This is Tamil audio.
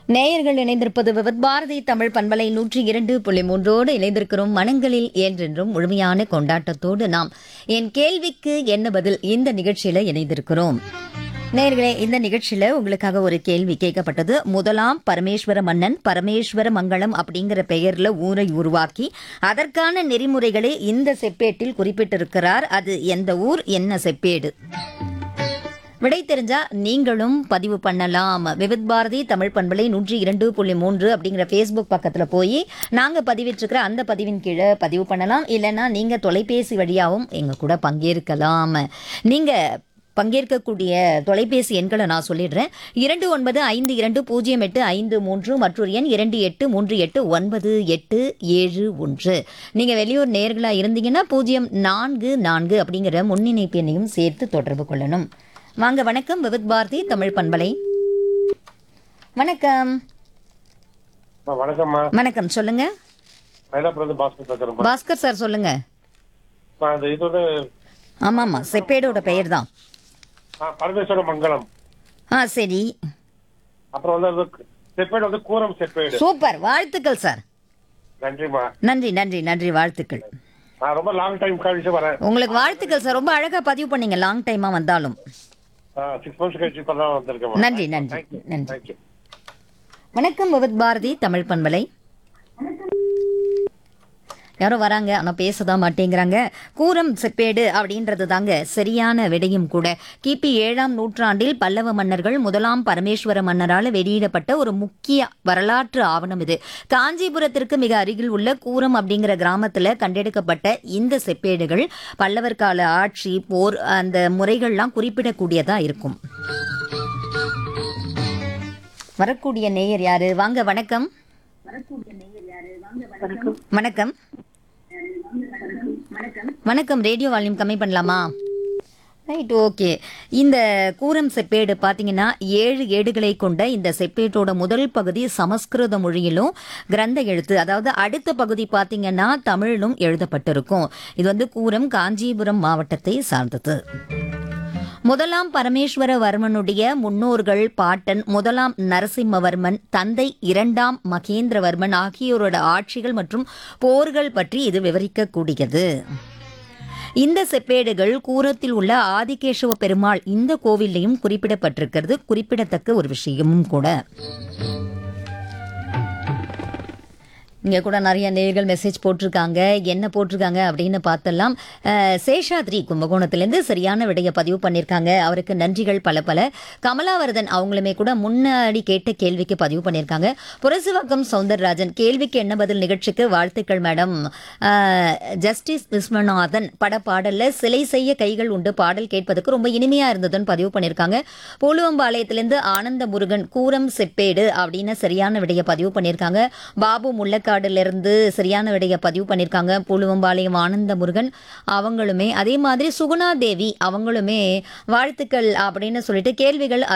நேயர்கள் இணைந்திருப்பது விவத் பாரதி தமிழ் பண்பலை நூற்றி இரண்டு புள்ளி மூன்றோடு இணைந்திருக்கிறோம் மனங்களில் என்றென்றும் முழுமையான கொண்டாட்டத்தோடு நாம் என் கேள்விக்கு என்ன பதில் இந்த நிகழ்ச்சியில இணைந்திருக்கிறோம் நேயர்களே இந்த நிகழ்ச்சியில உங்களுக்காக ஒரு கேள்வி கேட்கப்பட்டது முதலாம் பரமேஸ்வர மன்னன் பரமேஸ்வர மங்கலம் அப்படிங்கிற பெயர்ல ஊரை உருவாக்கி அதற்கான நெறிமுறைகளை இந்த செப்பேட்டில் குறிப்பிட்டிருக்கிறார் அது எந்த ஊர் என்ன செப்பேடு விடை தெரிஞ்சா நீங்களும் பதிவு பண்ணலாம் விவித் பாரதி தமிழ் பண்பலை நூற்றி இரண்டு புள்ளி மூன்று அப்படிங்கிற ஃபேஸ்புக் பக்கத்தில் போய் நாங்கள் பதிவிட்டிருக்கிற அந்த பதிவின் கீழே பதிவு பண்ணலாம் இல்லைன்னா நீங்கள் தொலைபேசி வழியாகவும் எங்கள் கூட பங்கேற்கலாம் நீங்கள் பங்கேற்கக்கூடிய தொலைபேசி எண்களை நான் சொல்லிடுறேன் இரண்டு ஒன்பது ஐந்து இரண்டு பூஜ்ஜியம் எட்டு ஐந்து மூன்று மற்றொரு எண் இரண்டு எட்டு மூன்று எட்டு ஒன்பது எட்டு ஏழு ஒன்று நீங்கள் வெளியூர் நேர்களாக இருந்தீங்கன்னா பூஜ்ஜியம் நான்கு நான்கு அப்படிங்கிற முன்னிணைப்பு எண்ணையும் சேர்த்து தொடர்பு கொள்ளணும் வாங்க வணக்கம் விவித் பாரதி தமிழ் பண்பலை வணக்கம் அம்மா, வணக்கம்மா வணக்கம் சொல்லுங்க மயிலாப்புரம் பாஸ்கர் பேசுறேம்மா பாஸ்கர் சார் சொல்லுங்க அம்மா, அந்த இதோட ஆமாம்மா செப்பேடோட பெயர் தான் ஆ, பரமேஸ்வர மங்கலம் ஆ சரி அப்புறம் வந்து அது செப்பேடு வந்து கூரம் செப்பேடு சூப்பர் வாழ்த்துக்கள் சார் நன்றிம்மா நன்றி நன்றி நன்றி வாழ்த்துக்கள் நான் ரொம்ப லாங் டைம் கழிச்சு வரேன் உங்களுக்கு வாழ்த்துக்கள் சார் ரொம்ப அழகா பதிவு பண்ணீங்க லாங் டைமா வந்தாலும் சிக்ஸ் மந்த்ஸ் கழிச்சு இப்போ தான் வந்திருக்கேன் நன்றி நன்றி நன்றி தேங்க்யூ வணக்கம் விவித் பாரதி தமிழ் பண்பலை யாரோ வராங்க ஆனா பேசதான் மாட்டேங்கிறாங்க கூரம் செப்பேடு அப்படின்றது தாங்க சரியான விடையும் கூட கிபி ஏழாம் நூற்றாண்டில் பல்லவ மன்னர்கள் முதலாம் பரமேஸ்வர மன்னரால் வெளியிடப்பட்ட ஒரு முக்கிய வரலாற்று ஆவணம் இது காஞ்சிபுரத்திற்கு மிக அருகில் உள்ள கூரம் அப்படிங்கிற கிராமத்துல கண்டெடுக்கப்பட்ட இந்த செப்பேடுகள் பல்லவர் கால ஆட்சி போர் அந்த முறைகள்லாம் குறிப்பிடக்கூடியதா இருக்கும் வரக்கூடிய நேயர் யாரு வாங்க வணக்கம் வணக்கம் வணக்கம் ரேடியோ வால்யூம் கம்மி பண்ணலாமா ரைட் ஓகே இந்த கூரம் செப்பேடு பார்த்தீங்கன்னா ஏழு ஏடுகளை கொண்ட இந்த செப்பேட்டோட முதல் பகுதி சமஸ்கிருத மொழியிலும் கிரந்த எழுத்து அதாவது அடுத்த பகுதி பார்த்தீங்கன்னா தமிழிலும் எழுதப்பட்டிருக்கும் இது வந்து கூரம் காஞ்சிபுரம் மாவட்டத்தை சார்ந்தது முதலாம் பரமேஸ்வரவர்மனுடைய முன்னோர்கள் பாட்டன் முதலாம் நரசிம்மவர்மன் தந்தை இரண்டாம் மகேந்திரவர்மன் ஆகியோரோட ஆட்சிகள் மற்றும் போர்கள் பற்றி இது விவரிக்கக்கூடியது இந்த செப்பேடுகள் கூரத்தில் உள்ள ஆதிகேசவ பெருமாள் இந்த கோவில்லையும் குறிப்பிடப்பட்டிருக்கிறது குறிப்பிடத்தக்க ஒரு விஷயமும் கூட இங்கே கூட நிறைய நேர்கள் மெசேஜ் போட்டிருக்காங்க என்ன போட்டிருக்காங்க அப்படின்னு பார்த்தலாம் அஹ், சேஷாத்ரி கும்பகோணத்திலேருந்து சரியான விடையை பதிவு பண்ணியிருக்காங்க அவருக்கு நன்றிகள் பல பல கமலாவர்தன் அவங்களுமே கூட முன்னாடி கேட்ட கேள்விக்கு பதிவு பண்ணியிருக்காங்க புரசுவாக்கம் சவுந்தரராஜன் கேள்விக்கு என்ன பதில் நிகழ்ச்சிக்கு வாழ்த்துக்கள் மேடம் அஹ், ஜஸ்டிஸ் விஸ்வநாதன் பட பாடல்ல சிலை செய்ய கைகள் உண்டு பாடல் கேட்பதற்கு ரொம்ப இனிமையா இருந்ததுன்னு பதிவு பண்ணியிருக்காங்க பூலுவம்பாளையத்திலிருந்து ஆனந்த முருகன் கூரம் செப்பேடு அப்படின்னு சரியான விடையை பதிவு பண்ணியிருக்காங்க பாபு முள்ளக்காடுல இருந்து சரியான விடையை பதிவு பண்ணியிருக்காங்க பூலுவம்பாளையம் ஆனந்த முருகன் அவங்களுமே அதே மாதிரி சுகுணா தேவி அவங்களுமே வாழ்த்துக்கள் அப்படின்னு சொல்லிட்டு கேள்விகள்